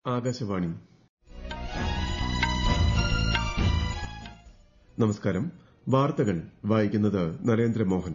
ആകാശവാണി നമസ്കാരം വാർത്തകൾ വായിക്കുന്നത് നരേന്ദ്രമോഹൻ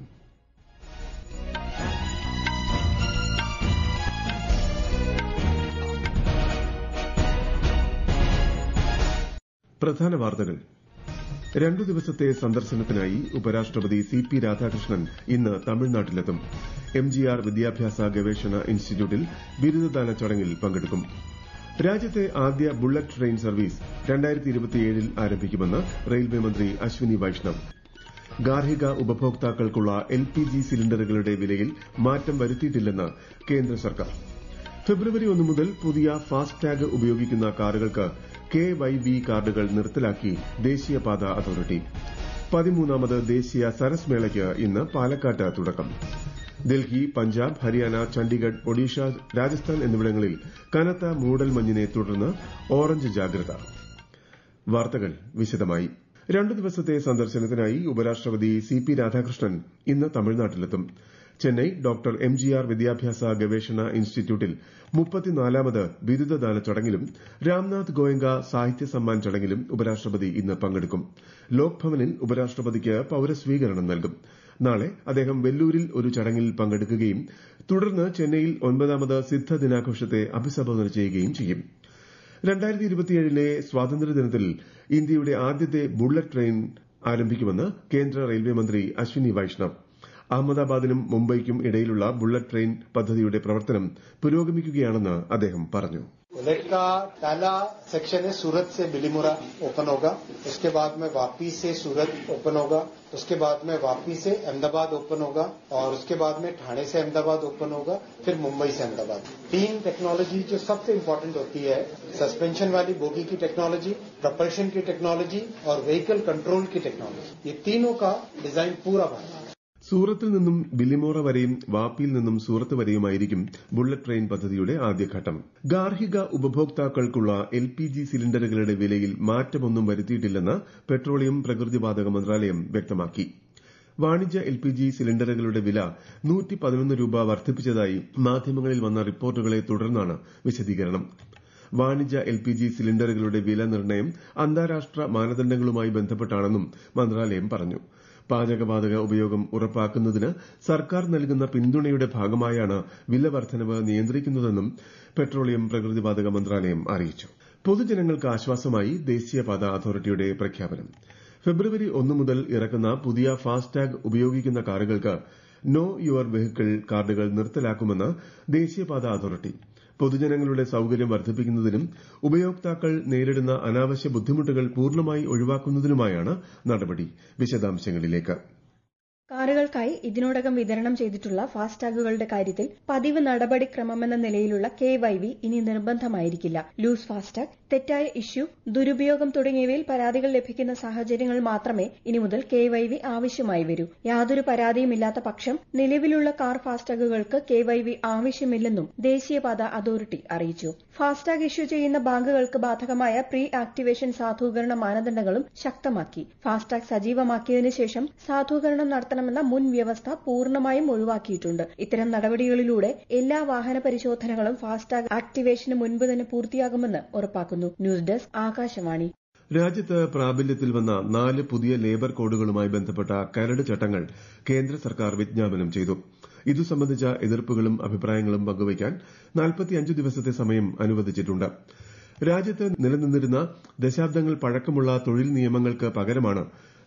പ്രധാന വാർത്തകൾ രണ്ടു ദിവസത്തെ സന്ദർശനത്തിനായി ഉപരാഷ്ട്രപതി സി പി രാധാകൃഷ്ണൻ ഇന്ന് തമിഴ്നാട്ടിലെത്തും എം ജി ആർ വിദ്യാഭ്യാസ ഗവേഷണ ഇൻസ്റ്റിറ്റ്യൂട്ടിൽ ബിരുദദാന ചടങ്ങിൽ പങ്കെടുക്കും രാജ്യത്തെ ആദ്യ ബുള്ളറ്റ് ട്രെയിൻ സർവീസ് ൽ ആരംഭിക്കുമെന്ന് റെയിൽവേ മന്ത്രി അശ്വിനി വൈഷ്ണവ് ഗാർഹിക ഉപഭോക്താക്കൾക്കുള്ള എൽ പി ജി സിലിണ്ടറുകളുടെ വിലയിൽ മാറ്റം വരുത്തിയിട്ടില്ലെന്ന് കേന്ദ്ര സർക്കാർ ഫെബ്രുവരി ഒന്ന് മുതൽ പുതിയ ഫാസ്ടാഗ് ഉപയോഗിക്കുന്ന കാറുകൾക്ക് കെ വൈ ബി കാർഡുകൾ നിർത്തലാക്കി ദേശീയപാത അതോറിറ്റി പതിമൂന്നാമത് ദേശീയ സരസ് മേളയ്ക്ക് ഇന്ന് പാലക്കാട്ട് തുടക്കം ഡൽഹി പഞ്ചാബ് ഹരിയാന ചണ്ഡിഗഡ് ഒഡീഷ രാജസ്ഥാൻ എന്നിവിടങ്ങളിൽ കനത്ത മൂടൽമഞ്ഞിനെ തുടർന്ന് ഓറഞ്ച് ജാഗ്രത വാർത്തകൾ വിശദമായി രണ്ടു ദിവസത്തെ സന്ദർശനത്തിനായി ഉപരാഷ്ട്രപതി സി പി രാധാകൃഷ്ണൻ ഇന്ന് തമിഴ്നാട്ടിലെത്തും Chennai doctor M G R വിദ്യാഭ്യാസ ഗവേഷണ ഇൻസ്റ്റിറ്റ്യൂട്ടിൽ മുപ്പത്തിനാലാമത് ബിരുദദാന ചടങ്ങിലും രാംനാഥ് ഗോയങ്ക സാഹിത്യ സമ്മാൻ ചടങ്ങിലും ഉപരാഷ്ട്രപതി ഇന്ന് പങ്കെടുക്കും ലോക് ഭവനിൽ ഉപരാഷ്ട്രപതിക്ക് പൌരസ്വീകരണം നൽകും നാളെ അദ്ദേഹം വെല്ലൂരിൽ ഒരു ചടങ്ങിൽ പങ്കെടുക്കുകയും തുടർന്ന് ചെന്നൈയിൽ ഒൻപതാമത് സിദ്ധ ദിനാഘോഷത്തെ അഭിസംബോധന ചെയ്യുകയും ചെയ്യും ലെ സ്വാതന്ത്ര്യദിനത്തിൽ ഇന്ത്യയുടെ ആദ്യത്തെ ബുള്ളറ്റ് ട്രെയിൻ ആരംഭിക്കുമെന്ന് കേന്ദ്ര റെയിൽവേ മന്ത്രി അശ്വിനി വൈഷ്ണവ് അഹമ്മദാബാദിനും മുംബൈക്കും ഇടയിലുള്ള ബുള്ളറ്റ് ട്രെയിൻ പദ്ധതിയുടെ പ്രവർത്തനം പുരോഗമിക്കുകയാണെന്ന് അദ്ദേഹം പറഞ്ഞു बुलेट का पहला सेक्शन है सूरत से बिलीमुरा ओपन होगा उसके बाद में वापी से सूरत ओपन होगा उसके बाद में वापी से अहमदाबाद ओपन होगा और उसके बाद में ठाणे से अहमदाबाद ओपन होगा फिर मुंबई से अहमदाबाद तीन टेक्नोलॉजी जो सबसे इम्पोर्टेंट होती है सस्पेंशन वाली बोगी की टेक्नोलॉजी प्रपल्शन की टेक्नोलॉजी और व्हीकल कंट्रोल की टेक्नोलॉजी ये तीनों का डिजाइन पूरा बना है സൂറത്തിൽ നിന്നും ബില്ലിമോറ വരെയും വാപ്പിയിൽ നിന്നും സൂറത്ത് വരെയുമായിരിക്കും ബുള്ളറ്റ് ട്രെയിൻ പദ്ധതിയുടെ ആദ്യഘട്ടം ഗാർഹിക ഉപഭോക്താക്കൾക്കുള്ള എൽ പി ജി സിലിണ്ടറുകളുടെ വിലയിൽ മാറ്റമൊന്നും വരുത്തിയിട്ടില്ലെന്ന് പെട്രോളിയം പ്രകൃതിവാതക മന്ത്രാലയം വ്യക്തമാക്കി വാണിജ്യ എൽ പി ജി സിലിണ്ടറുകളുടെ വില രൂപ വർദ്ധിപ്പിച്ചതായി മാധ്യമങ്ങളിൽ വന്ന റിപ്പോർട്ടുകളെ തുടർന്നാണ് വിശദീകരണം വാണിജ്യ എൽ പി ജി സിലിണ്ടറുകളുടെ വില നിർണ്ണയം അന്താരാഷ്ട്ര മാനദണ്ഡങ്ങളുമായി ബന്ധപ്പെട്ടാണെന്നും മന്ത്രാലയം പറഞ്ഞു പാചകവാതക ഉപയോഗം ഉറപ്പാക്കുന്നതിന് സർക്കാർ നൽകുന്ന പിന്തുണയുടെ ഭാഗമായാണ് വില വർദ്ധനവ് നിയന്ത്രിക്കുന്നതെന്നും പെട്രോളിയം പ്രകൃതിവാതക മന്ത്രാലയം അറിയിച്ചു പൊതുജനങ്ങൾക്ക് ആശ്വാസമായി ദേശീയപാത അതോറിറ്റിയുടെ പ്രഖ്യാപനം ഫെബ്രുവരി ഒന്ന് മുതൽ ഇറക്കുന്ന പുതിയ ഫാസ്ടാഗ് ഉപയോഗിക്കുന്ന കാറുകൾക്ക് നോ യുവർ വെഹിക്കിൾ കാർഡുകൾ നിർത്തലാക്കുമെന്ന് ദേശീയപാത അതോറിറ്റി പൊതുജനങ്ങളുടെ സൌകര്യം വർദ്ധിപ്പിക്കുന്നതിനും ഉപയോക്താക്കൾ നേരിടുന്ന അനാവശ്യ ബുദ്ധിമുട്ടുകൾ പൂർണ്ണമായി ഒഴിവാക്കുന്നതിനുമായാണ് നടപടി വിശദാംശങ്ങളിലേക്ക് കാറുകൾക്കായി ഇതിനോടകം വിതരണം ചെയ്തിട്ടുള്ള ഫാസ്ടാഗുകളുടെ കാര്യത്തിൽ പതിവ് നടപടിക്രമമെന്ന നിലയിലുള്ള കെ വൈ വി ഇനി നിർബന്ധമായിരിക്കില്ല ലൂസ് ഫാസ്ടാഗ് തെറ്റായ ഇഷ്യൂ ദുരുപയോഗം തുടങ്ങിയവയിൽ പരാതികൾ ലഭിക്കുന്ന സാഹചര്യങ്ങൾ മാത്രമേ ഇനി മുതൽ കെ വൈ വി ആവശ്യമായി വരൂ യാതൊരു പരാതിയുമില്ലാത്ത പക്ഷം നിലവിലുള്ള കാർ ഫാസ്ടാഗുകൾക്ക് കെ വൈ വി ആവശ്യമില്ലെന്നും ദേശീയപാത അതോറിറ്റി അറിയിച്ചു ഫാസ്ടാഗ് ഇഷ്യൂ ചെയ്യുന്ന ബാങ്കുകൾക്ക് ബാധകമായ പ്രീ ആക്ടിവേഷൻ സാധൂകരണ മാനദണ്ഡങ്ങളും ശക്തമാക്കി ഫാസ്ടാഗ് സജീവമാക്കിയതിനു ശേഷം സാധൂകരണം നടത്തണമെന്ന മുൻ വ്യവസ്ഥ പൂർണ്ണമായും ഒഴിവാക്കിയിട്ടുണ്ട് ഇത്തരം നടപടികളിലൂടെ എല്ലാ വാഹന പരിശോധനകളും ഫാസ്ടാഗ് ആക്ടിവേഷന് മുൻപ് തന്നെ പൂർത്തിയാകുമെന്ന് ഉറപ്പാക്കുന്നു ന്യൂസ് ഡെസ്ക് ആകാശവാണി രാജ്യത്ത് പ്രാബല്യത്തിൽ വന്ന നാല് പുതിയ ലേബർ കോഡുകളുമായി ബന്ധപ്പെട്ട കരട് ചട്ടങ്ങൾ കേന്ദ്ര സർക്കാർ വിജ്ഞാപനം ചെയ്തു ഇതു സംബന്ധിച്ച എതിർപ്പുകളും അഭിപ്രായങ്ങളും പങ്കുവയ്ക്കാൻ ദിവസത്തെ സമയം അനുവദിച്ചിട്ടുണ്ട് രാജ്യത്ത് നിലനിന്നിരുന്ന ദശാബ്ദങ്ങൾ പഴക്കമുള്ള തൊഴിൽ നിയമങ്ങൾക്ക് പകരമാണ്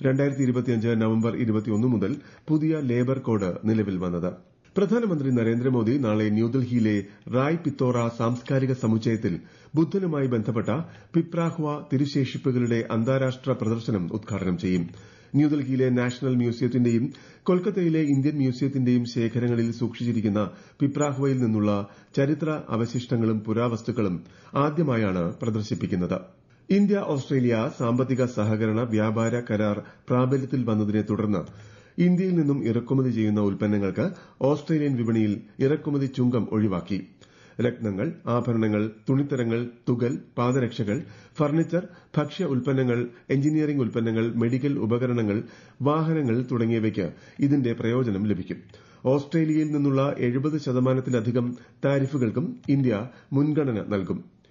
നവംബർ മുതൽ പുതിയ ലേബർ കോഡ് നിലവിൽ വന്നത് പ്രധാനമന്ത്രി നരേന്ദ്രമോദി നാളെ ന്യൂഡൽഹിയിലെ റായ് പിത്തോറ സാംസ്കാരിക സമുച്ചയത്തിൽ ബുദ്ധനുമായി ബന്ധപ്പെട്ട പിപ്രാഹ്വ തിരുശേഷിപ്പുകളുടെ അന്താരാഷ്ട്ര പ്രദർശനം ഉദ്ഘാടനം ചെയ്യും ന്യൂഡൽഹിയിലെ നാഷണൽ മ്യൂസിയത്തിന്റെയും കൊൽക്കത്തയിലെ ഇന്ത്യൻ മ്യൂസിയത്തിന്റെയും ശേഖരങ്ങളിൽ സൂക്ഷിച്ചിരിക്കുന്ന പിപ്രാഹ്വയിൽ നിന്നുള്ള ചരിത്ര അവശിഷ്ടങ്ങളും പുരാവസ്തുക്കളും ആദ്യമായാണ് പ്രദർശിപ്പിക്കുന്നത് ഇന്ത്യ ഓസ്ട്രേലിയ സാമ്പത്തിക സഹകരണ വ്യാപാര കരാർ പ്രാബല്യത്തിൽ വന്നതിനെ തുടർന്ന് ഇന്ത്യയിൽ നിന്നും ഇറക്കുമതി ചെയ്യുന്ന ഉൽപ്പന്നങ്ങൾക്ക് ഓസ്ട്രേലിയൻ വിപണിയിൽ ഇറക്കുമതി ചുങ്കം ഒഴിവാക്കി രത്നങ്ങൾ ആഭരണങ്ങൾ തുണിത്തരങ്ങൾ തുകൽ പാദരക്ഷകൾ ഫർണിച്ചർ ഭക്ഷ്യ ഉൽപ്പന്നങ്ങൾ എഞ്ചിനീയറിംഗ് ഉൽപ്പന്നങ്ങൾ മെഡിക്കൽ ഉപകരണങ്ങൾ വാഹനങ്ങൾ തുടങ്ങിയവയ്ക്ക് ഇതിന്റെ പ്രയോജനം ലഭിക്കും ഓസ്ട്രേലിയയിൽ നിന്നുള്ള എഴുപത് ശതമാനത്തിലധികം താരിഫുകൾക്കും ഇന്ത്യ മുൻഗണന നൽകും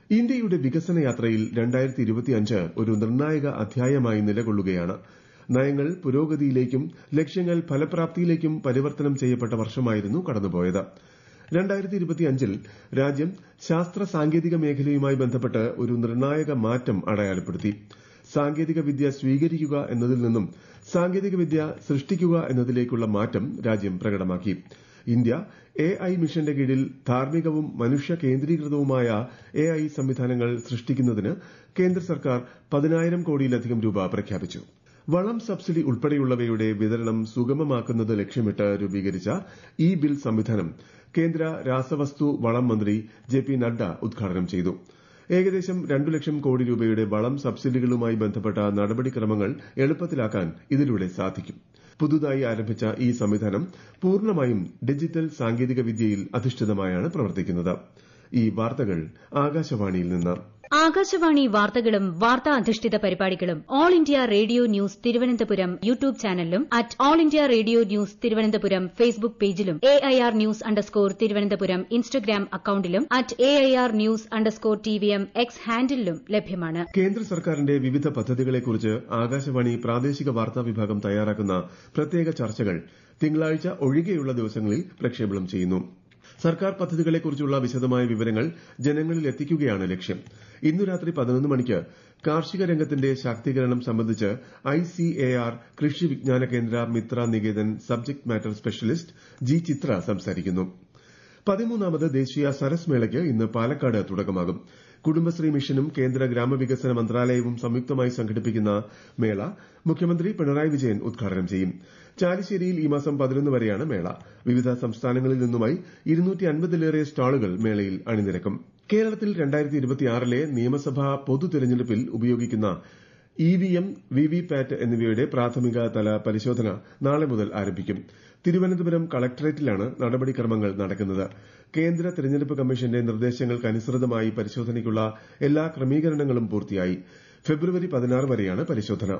ഇന്ത്യയുടെ വികസന യാത്രയിൽ രണ്ടായിരത്തി ഇരുപത്തിയഞ്ച് ഒരു നിർണായക അധ്യായമായി നിലകൊള്ളുകയാണ് നയങ്ങൾ പുരോഗതിയിലേക്കും ലക്ഷ്യങ്ങൾ ഫലപ്രാപ്തിയിലേക്കും പരിവർത്തനം ചെയ്യപ്പെട്ട വർഷമായിരുന്നു കടന്നുപോയത് രണ്ടായിരത്തി ഇരുപത്തിയഞ്ചിൽ രാജ്യം ശാസ്ത്ര സാങ്കേതിക മേഖലയുമായി ബന്ധപ്പെട്ട് ഒരു നിർണായക മാറ്റം അടയാളപ്പെടുത്തി സാങ്കേതിക വിദ്യ സ്വീകരിക്കുക എന്നതിൽ നിന്നും സാങ്കേതിക വിദ്യ സൃഷ്ടിക്കുക എന്നതിലേക്കുള്ള മാറ്റം രാജ്യം പ്രകടമാക്കി ഇന്ത്യ എ ഐ മിഷന്റെ കീഴിൽ ധാർമ്മികവും മനുഷ്യ കേന്ദ്രീകൃതവുമായ എ ഐ സംവിധാനങ്ങൾ സൃഷ്ടിക്കുന്നതിന് കേന്ദ്ര സർക്കാർ പതിനായിരം കോടിയിലധികം രൂപ പ്രഖ്യാപിച്ചു വളം സബ്സിഡി ഉൾപ്പെടെയുള്ളവയുടെ വിതരണം സുഗമമാക്കുന്നത് ലക്ഷ്യമിട്ട് രൂപീകരിച്ച ഇ ബിൽ സംവിധാനം കേന്ദ്ര രാസവസ്തു വളം മന്ത്രി ജെ പി നഡ്ഡ ഉദ്ഘാടനം ചെയ്തു ഏകദേശം രണ്ടു ലക്ഷം കോടി രൂപയുടെ വളം സബ്സിഡികളുമായി ബന്ധപ്പെട്ട നടപടിക്രമങ്ങൾ എളുപ്പത്തിലാക്കാൻ ഇതിലൂടെ സാധിക്കും പുതുതായി ആരംഭിച്ച ഈ സംവിധാനം പൂർണ്ണമായും ഡിജിറ്റൽ സാങ്കേതിക വിദ്യയിൽ അധിഷ്ഠിതമായാണ് പ്രവർത്തിക്കുന്നത് ഈ വാർത്തകൾ ആകാശവാണിയിൽ നിന്ന് ആകാശവാണി വാർത്തകളും വാർത്താ അധിഷ്ഠിത പരിപാടികളും all India radio news Thiruvananthapuram YouTube ചാനലിലും at all India radio news Thiruvananthapuram Facebook പേജിലും A I R news underscore Thiruvananthapuram Instagram അക്കൌണ്ടിലും at A I R news underscore T V M X ഹാൻഡിലും ലഭ്യമാണ് കേന്ദ്ര സർക്കാരിന്റെ വിവിധ പദ്ധതികളെക്കുറിച്ച് ആകാശവാണി പ്രാദേശിക വാർത്താ വിഭാഗം തയ്യാറാക്കുന്ന പ്രത്യേക ചർച്ചകൾ തിങ്കളാഴ്ച ഒഴികെയുള്ള ദിവസങ്ങളിൽ പ്രക്ഷേപണം ചെയ്യുന്നു സർക്കാർ പദ്ധതികളെക്കുറിച്ചുള്ള വിശദമായ വിവരങ്ങൾ ജനങ്ങളിൽ എത്തിക്കുകയാണ് ലക്ഷ്യം ഇന്നു രാത്രി പതിനൊന്ന് മണിക്ക് കാർഷിക രംഗത്തിന്റെ ശാക്തീകരണം സംബന്ധിച്ച് ICAR Krishi Vigyana Kendra Mithra Niketan subject matter specialist G Chitra സംസാരിക്കുന്നു പതിമൂന്നാമത് ദേശീയ സരസ് മേളയ്ക്ക് ഇന്ന് പാലക്കാട് തുടക്കമാകും കുടുംബശ്രീ മിഷനും കേന്ദ്ര ഗ്രാമവികസന മന്ത്രാലയവും സംയുക്തമായി സംഘടിപ്പിക്കുന്ന മേള മുഖ്യമന്ത്രി പിണറായി വിജയൻ ഉദ്ഘാടനം ചെയ്യും ചാലിശ്ശേരിയിൽ ഈ മാസം പതിനൊന്ന് വരെയാണ് മേള വിവിധ സംസ്ഥാനങ്ങളിൽ നിന്നുമായി ഇരുന്നൂറ്റി അൻപതിലേറെ സ്റ്റാളുകൾ മേളയിൽ അണിനിരക്കും കേരളത്തിൽ രണ്ടായിരത്തി ഇരുപത്തിയാറിലെ നിയമസഭാ പൊതു തെരഞ്ഞെടുപ്പിൽ ഉപയോഗിക്കുന്ന ഇവിഎം വിവിപാറ്റ് എന്നിവയുടെ പ്രാഥമിക തല പരിശോധന നാളെ മുതൽ ആരംഭിക്കും തിരുവനന്തപുരം കളക്ടറേറ്റിലാണ് നടപടിക്രമങ്ങൾ നടക്കുന്നത് കേന്ദ്ര തെരഞ്ഞെടുപ്പ് കമ്മീഷന്റെ നിർദ്ദേശങ്ങൾക്കനുസൃതമായി പരിശോധനയ്ക്കുള്ള എല്ലാ ക്രമീകരണങ്ങളും പൂർത്തിയായി ഫെബ്രുവരി പതിനാറ് വരെയാണ് പരിശോധന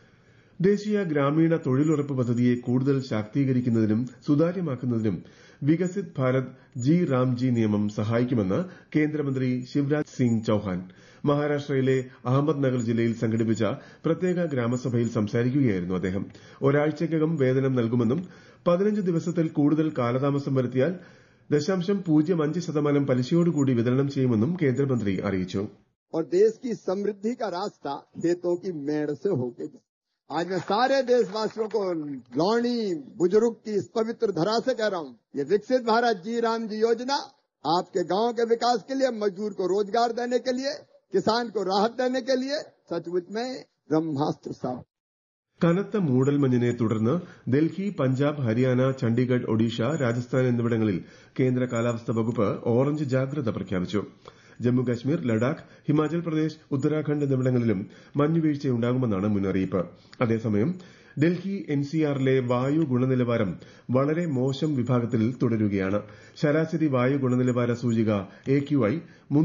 ദേശീയ ഗ്രാമീണ തൊഴിലുറപ്പ് പദ്ധതിയെ കൂടുതൽ ശാക്തീകരിക്കുന്നതിനും സുതാര്യമാക്കുന്നതിനും വികസിത് ഭാരത് ജി റാംജി നിയമം സഹായിക്കുമെന്ന് കേന്ദ്രമന്ത്രി ശിവരാജ് സിംഗ് ചൌഹാൻ മഹാരാഷ്ട്രയിലെ അഹമ്മദ് നഗർ ജില്ലയിൽ സംഘടിപ്പിച്ച പ്രത്യേക ഗ്രാമസഭയിൽ സംസാരിക്കുകയായിരുന്നു അദ്ദേഹം ഒരാഴ്ചയ്ക്കകം വേതനം നൽകുമെന്നും പതിനഞ്ച് ദിവസത്തിൽ കൂടുതൽ കാലതാമസം വരുത്തിയാൽ ദശാംശം പൂജ്യം അഞ്ച് ശതമാനം പലിശയോടുകൂടി വിതരണം ചെയ്യുമെന്നും കേന്ദ്രമന്ത്രി അറിയിച്ചു और देश की समृद्धि का रास्ता खेतों की मेड़ से होके आज मैं सारे देशवासियों को लौणी बुजुर्ग की इस पवित्र धरा से कह रहा हूं ये विकसित भारत जी राम जी योजना आपके गांव के विकास के लिए मजदूर को रोजगार देने के लिए किसान को राहत देने के लिए सचमुच में ब्रह्मास्त्र साहब കനത്ത മൂടൽമഞ്ഞിനെ തുടർന്ന് ഡൽഹി പഞ്ചാബ് ഹരിയാന ചണ്ഡീഗഡ് ഒഡീഷ രാജസ്ഥാൻ എന്നിവിടങ്ങളിൽ കേന്ദ്ര കാലാവസ്ഥാ വകുപ്പ് ഓറഞ്ച് ജാഗ്രത പ്രഖ്യാപിച്ചു ജമ്മുകാശ്മീർ ലഡാക്ക് ഹിമാചൽ പ്രദേശ് ഉത്തരാഖണ്ഡ് എന്നിവിടങ്ങളിലും മഞ്ഞുവീഴ്ചയുണ്ടാകുമെന്നാണ് മുന്നറിയിപ്പ് അതേസമയം ഡൽഹി എൻസിആറിലെ വായു ഗുണനിലവാരം വളരെ മോശം വിഭാഗത്തിൽ തുടരുകയാണ് ശരാശരി വായു ഗുണനിലവാര സൂചിക എ ക്യു ഐ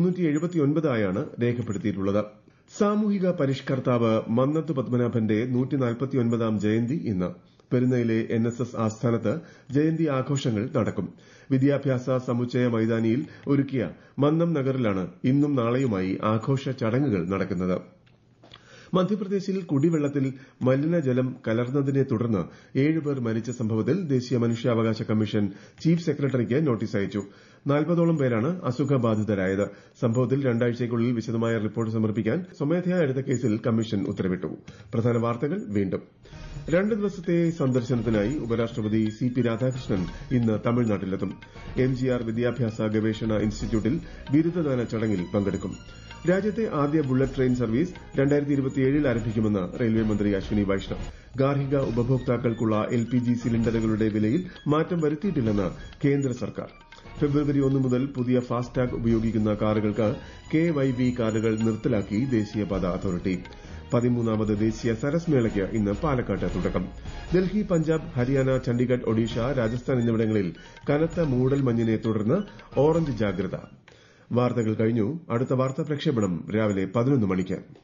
ആയാണ് രേഖപ്പെടുത്തിയിട്ടുള്ളത് സാമൂഹിക പരിഷ്കർത്താവ് മന്നത്ത് പത്മനാഭന്റെ നൂറ്റിനാൽപ്പത്തിയൊൻപതാം ജയന്തി ഇന്ന് പെരുന്നയിലെ എൻ എസ് എസ് ആസ്ഥാനത്ത് ജയന്തി ആഘോഷങ്ങൾ നടക്കും വിദ്യാഭ്യാസ സമുച്ചയ മൈതാനിയിൽ ഒരുക്കിയ മന്നം നഗറിലാണ് ഇന്നും നാളെയുമായി ആഘോഷ ചടങ്ങുകൾ നടക്കുന്നത് മധ്യപ്രദേശിൽ കുടിവെള്ളത്തിൽ മലിനജലം കലർന്നതിനെ തുടർന്ന് ഏഴുപേർ മരിച്ച സംഭവത്തിൽ ദേശീയ മനുഷ്യാവകാശ കമ്മീഷൻ ചീഫ് സെക്രട്ടറിക്ക് നോട്ടീസ് അയച്ചു നാൽപ്പതോളം പേരാണ് അസുഖബാധിതരായത് സംഭവത്തിൽ രണ്ടാഴ്ചയ്ക്കുള്ളിൽ വിശദമായ റിപ്പോർട്ട് സമർപ്പിക്കാൻ സ്വമേധയാ എടുത്ത കേസിൽ കമ്മീഷൻ ഉത്തരവിട്ടു പ്രധാന വാർത്തകൾ വീണ്ടും രണ്ട് ദിവസത്തെ സന്ദർശനത്തിനായി ഉപരാഷ്ട്രപതി സി പി രാധാകൃഷ്ണൻ ഇന്ന് തമിഴ്നാട്ടിലെത്തും എം ജി ആർ വിദ്യാഭ്യാസ ഗവേഷണ ഇൻസ്റ്റിറ്റ്യൂട്ടിൽ ബിരുദദാന ചടങ്ങിൽ പങ്കെടുക്കും രാജ്യത്തെ ആദ്യ ബുള്ളറ്റ് ട്രെയിൻ സർവീസ് രണ്ടായിരത്തി ഇരുപത്തിയേഴിൽ ആരംഭിക്കുമെന്ന് റെയിൽവേ മന്ത്രി അശ്വിനി വൈഷ്ണവ് ഗാർഹിക ഉപഭോക്താക്കൾക്കുള്ള എൽ പി ജി സിലിണ്ടറുകളുടെ വിലയിൽ മാറ്റം വരുത്തിയിട്ടില്ലെന്ന് കേന്ദ്ര സർക്കാർ ഫെബ്രുവരി ഒന്ന് മുതൽ പുതിയ ഫാസ്ടാഗ് ഉപയോഗിക്കുന്ന കാറുകൾക്ക് കെ വൈ വി കാർഡുകൾ നിർത്തലാക്കി ദേശീയപാത അതോറിറ്റി പതിമൂന്നാമത് ദേശീയ സരസ് മേളയ്ക്ക് ഇന്ന് പാലക്കാട്ട് തുടക്കം ഡൽഹി പഞ്ചാബ് ഹരിയാന ചണ്ഡീഗഡ് ഒഡീഷ രാജസ്ഥാൻ എന്നിവിടങ്ങളിൽ കനത്ത മൂടൽ മഞ്ഞിനെ തുടർന്ന് ഓറഞ്ച് ജാഗ്രത വാർത്തകൾ കഴിഞ്ഞു അടുത്ത വാർത്താ പ്രക്ഷേപണം രാവിലെ പതിനൊന്ന് മണിക്ക്